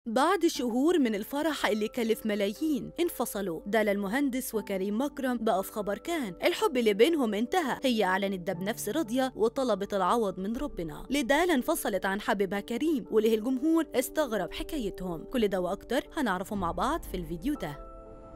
بعد شهور من الفرح اللي كلف ملايين انفصلوا دالا المهندس وكريم مكرم بقى في خبر كان الحب اللي بينهم انتهى هي اعلنت ده بنفس راضيه وطلبت العوض من ربنا لدالا انفصلت عن حبيبها كريم وليه الجمهور استغرب حكايتهم كل ده واكتر هنعرفه مع بعض في الفيديو ده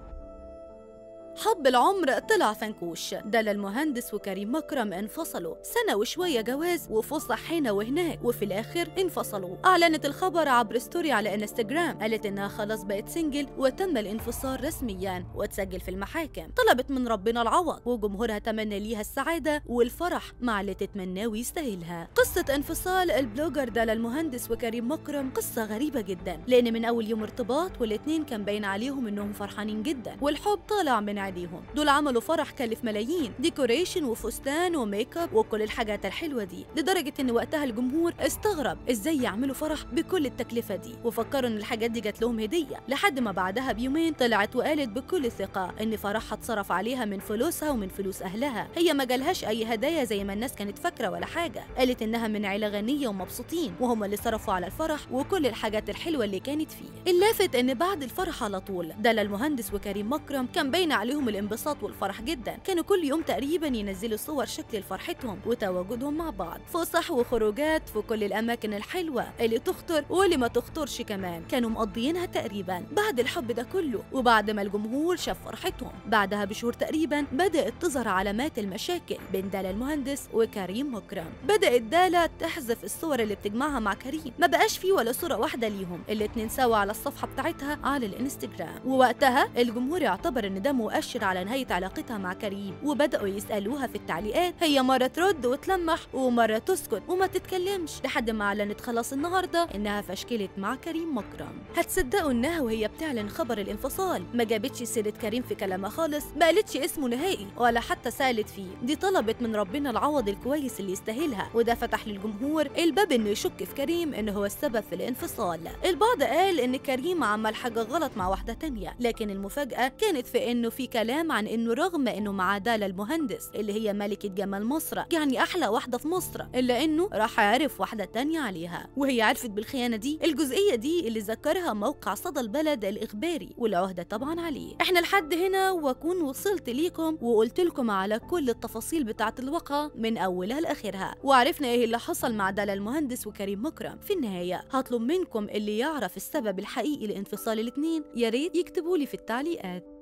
حب العمر طلع فنكوش دالا المهندس وكريم مكرم انفصلوا سنة وشوية جواز وفسح هنا وهناك وفي الآخر انفصلوا أعلنت الخبر عبر ستوري على انستجرام قالت إنها خلاص بقت سنجل وتم الانفصال رسميا وتسجل في المحاكم طلبت من ربنا العوض وجمهورها تمنى ليها السعادة والفرح مع اللي تتمناه ويستاهلها قصة انفصال البلوجر دالا المهندس وكريم مكرم قصة غريبة جدا لأن من أول يوم ارتباط والاتنين كان باين عليهم إنهم فرحانين جدا والحب طالع من عليهم دول عملوا فرح كلف ملايين ديكوريشن وفستان وميك اب وكل الحاجات الحلوه دي لدرجه ان وقتها الجمهور استغرب ازاي يعملوا فرح بكل التكلفه دي وفكروا ان الحاجات دي جات لهم هديه لحد ما بعدها بيومين طلعت وقالت بكل ثقه ان فرحها اتصرف عليها من فلوسها ومن فلوس اهلها هي ما جالهاش اي هدايا زي ما الناس كانت فاكره ولا حاجه قالت انها من عيله غنيه ومبسوطين وهم اللي صرفوا على الفرح وكل الحاجات الحلوه اللي كانت فيه اللافت ان بعد الفرح على طول دل المهندس وكريم مكرم كان باين عليهم عليهم الانبساط والفرح جدا كانوا كل يوم تقريبا ينزلوا صور شكل لفرحتهم وتواجدهم مع بعض فسح وخروجات في كل الاماكن الحلوه اللي تخطر واللي ما تخطرش كمان كانوا مقضيينها تقريبا بعد الحب ده كله وبعد ما الجمهور شاف فرحتهم بعدها بشهور تقريبا بدات تظهر علامات المشاكل بين دالا المهندس وكريم مكرم بدات دالا تحذف الصور اللي بتجمعها مع كريم ما بقاش فيه ولا صوره واحده ليهم الاتنين سوا على الصفحه بتاعتها على الانستجرام ووقتها الجمهور يعتبر ان ده مؤشر مؤشر على نهاية علاقتها مع كريم وبدأوا يسألوها في التعليقات هي مرة ترد وتلمح ومرة تسكت وما تتكلمش لحد ما أعلنت خلاص النهاردة إنها فشكلت مع كريم مكرم هتصدقوا إنها وهي بتعلن خبر الانفصال ما جابتش سيرة كريم في كلامها خالص ما قالتش اسمه نهائي ولا حتى سالت فيه دي طلبت من ربنا العوض الكويس اللي يستاهلها وده فتح للجمهور الباب إنه يشك في كريم إنه هو السبب في الانفصال البعض قال إن كريم عمل حاجة غلط مع واحدة تانية لكن المفاجأة كانت في إنه في كلام عن انه رغم انه مع دالا المهندس اللي هي ملكة جمال مصر يعني احلى واحدة في مصر الا انه راح عرف واحدة تانية عليها وهي عرفت بالخيانة دي الجزئية دي اللي ذكرها موقع صدى البلد الاخباري والعهدة طبعا عليه احنا لحد هنا واكون وصلت ليكم وقلت لكم على كل التفاصيل بتاعة الواقعة من اولها لاخرها وعرفنا ايه اللي حصل مع دالا المهندس وكريم مكرم في النهاية هطلب منكم اللي يعرف السبب الحقيقي لانفصال الاتنين يا ريت يكتبوا لي في التعليقات